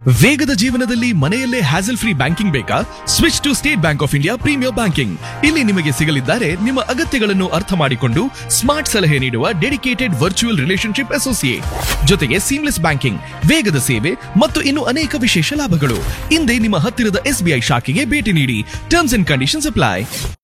ವೇಗದ ಜೀವನದಲ್ಲಿ ಮನೆಯಲ್ಲೇ ಹ್ಯಾಸಲ್ ಫ್ರೀ ಬ್ಯಾಂಕಿಂಗ್ ಬೇಕಾ switch to state bank of India premier banking ಇಲ್ಲಿ ನಿಮಗೆ ಸಿಗಲಿದ್ದಾರೆ ನಿಮ್ಮ ಅಗತ್ಯಗಳನ್ನು ಅರ್ಥ ಮಾಡಿಕೊಂಡು ಸ್ಮಾರ್ಟ್ ಸಲಹೆ ನೀಡುವ ಡೆಡಿಕೇಟೆಡ್ ವರ್ಚುವಲ್ ರಿಲೇಶನ್ಶಿಪ್ ಅಸೋಸಿಯೇಟ್ ಜೊತೆಗೆ ಸೀಮ್ಲೆಸ್ ಬ್ಯಾಂಕಿಂಗ್ ವೇಗದ ಸೇವೆ ಮತ್ತು ಇನ್ನು ಅನೇಕ ವಿಶೇಷ ಲಾಭಗಳು ಹಿಂದೆ ನಿಮ್ಮ ಹತ್ತಿರದ ಎಸ್ಬಿಐ ಶಾಖೆಗೆ ಭೇಟಿ ನೀಡಿ ಟರ್ಮ್ಸ್ ಅಂಡ್ ಕಂಡೀಷನ್ಸ್ ಅಪ್ಲೈ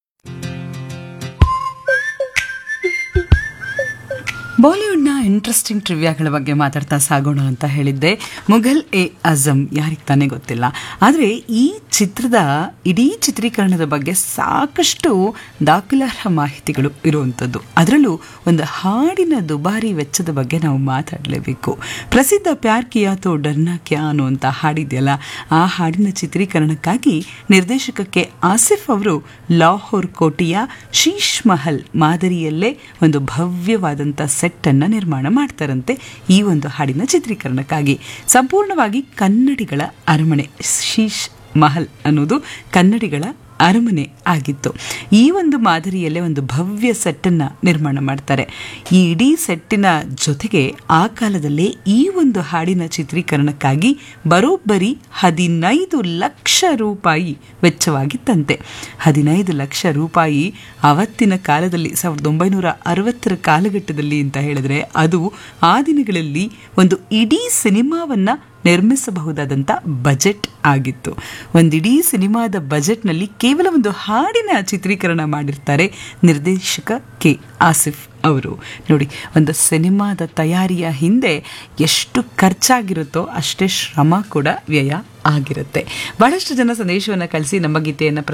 ಬಾಲಿವುಡ್ನ ಇಂಟ್ರೆಸ್ಟಿಂಗ್ ಟ್ರಿವ್ಯಾಗಳ ಬಗ್ಗೆ ಮಾತಾಡ್ತಾ ಸಾಗೋಣ ಅಂತ ಹೇಳಿದ್ದೆ ಮುಘಲ್ ಎ ಅಜಮ್ ಯಾರಿಗೆ ತಾನೇ ಗೊತ್ತಿಲ್ಲ ಆದರೆ ಈ ಚಿತ್ರದ ಇಡೀ ಚಿತ್ರೀಕರಣದ ಬಗ್ಗೆ ಸಾಕಷ್ಟು ದಾಖಲಾರ್ಹ ಮಾಹಿತಿಗಳು ಇರುವಂಥದ್ದು ಅದರಲ್ಲೂ ಒಂದು ಹಾಡಿನ ದುಬಾರಿ ವೆಚ್ಚದ ಬಗ್ಗೆ ನಾವು ಮಾತಾಡಲೇಬೇಕು ಪ್ರಸಿದ್ಧ ಪ್ಯಾರ್ ಕಿಯಾ ತೋ ಡರ್ನಾ ಕ್ಯಾ ಅನ್ನುವಂಥ ಹಾಡಿದೆಯಲ್ಲ ಆ ಹಾಡಿನ ಚಿತ್ರೀಕರಣಕ್ಕಾಗಿ ನಿರ್ದೇಶಕಕ್ಕೆ ಆಸಿಫ್ ಅವರು ಲಾಹೋರ್ ಕೋಟೆಯ ಶೀಶ್ ಮಹಲ್ ಮಾದರಿಯಲ್ಲೇ ಒಂದು ಭವ್ಯವಾದಂಥ ಸೆಟ್ ಅನ್ನ ನಿರ್ಮಾಣ ಮಾಡ್ತಾರಂತೆ ಈ ಒಂದು ಹಾಡಿನ ಚಿತ್ರೀಕರಣಕ್ಕಾಗಿ ಸಂಪೂರ್ಣವಾಗಿ ಕನ್ನಡಿಗಳ ಅರಮನೆ ಶೀಶ್ ಮಹಲ್ ಅನ್ನೋದು ಕನ್ನಡಿಗಳ ಅರಮನೆ ಆಗಿತ್ತು ಈ ಒಂದು ಮಾದರಿಯಲ್ಲೇ ಒಂದು ಭವ್ಯ ಸೆಟ್ಟನ್ನು ನಿರ್ಮಾಣ ಮಾಡ್ತಾರೆ ಈ ಇಡೀ ಸೆಟ್ಟಿನ ಜೊತೆಗೆ ಆ ಕಾಲದಲ್ಲೇ ಈ ಒಂದು ಹಾಡಿನ ಚಿತ್ರೀಕರಣಕ್ಕಾಗಿ ಬರೋಬ್ಬರಿ ಹದಿನೈದು ಲಕ್ಷ ರೂಪಾಯಿ ವೆಚ್ಚವಾಗಿತ್ತಂತೆ ಹದಿನೈದು ಲಕ್ಷ ರೂಪಾಯಿ ಅವತ್ತಿನ ಕಾಲದಲ್ಲಿ ಸಾವಿರದ ಒಂಬೈನೂರ ಅರವತ್ತರ ಕಾಲಘಟ್ಟದಲ್ಲಿ ಅಂತ ಹೇಳಿದ್ರೆ ಅದು ಆ ದಿನಗಳಲ್ಲಿ ಒಂದು ಇಡೀ ಸಿನಿಮಾವನ್ನ ನಿರ್ಮಿಸಬಹುದಾದಂಥ ಬಜೆಟ್ ಆಗಿತ್ತು ಒಂದಿಡೀ ಸಿನಿಮಾದ ಬಜೆಟ್ನಲ್ಲಿ ಕೇವಲ ಒಂದು ಹಾಡಿನ ಚಿತ್ರೀಕರಣ ಮಾಡಿರ್ತಾರೆ ನಿರ್ದೇಶಕ ಕೆ ಆಸಿಫ್ ಅವರು ನೋಡಿ ಒಂದು ಸಿನಿಮಾದ ತಯಾರಿಯ ಹಿಂದೆ ಎಷ್ಟು ಖರ್ಚಾಗಿರುತ್ತೋ ಅಷ್ಟೇ ಶ್ರಮ ಕೂಡ ವ್ಯಯ ಆಗಿರುತ್ತೆ ಬಹಳಷ್ಟು ಜನ ಸಂದೇಶವನ್ನು ಕಳಿಸಿ ನಮ್ಮ ಗೀತೆಯನ್ನು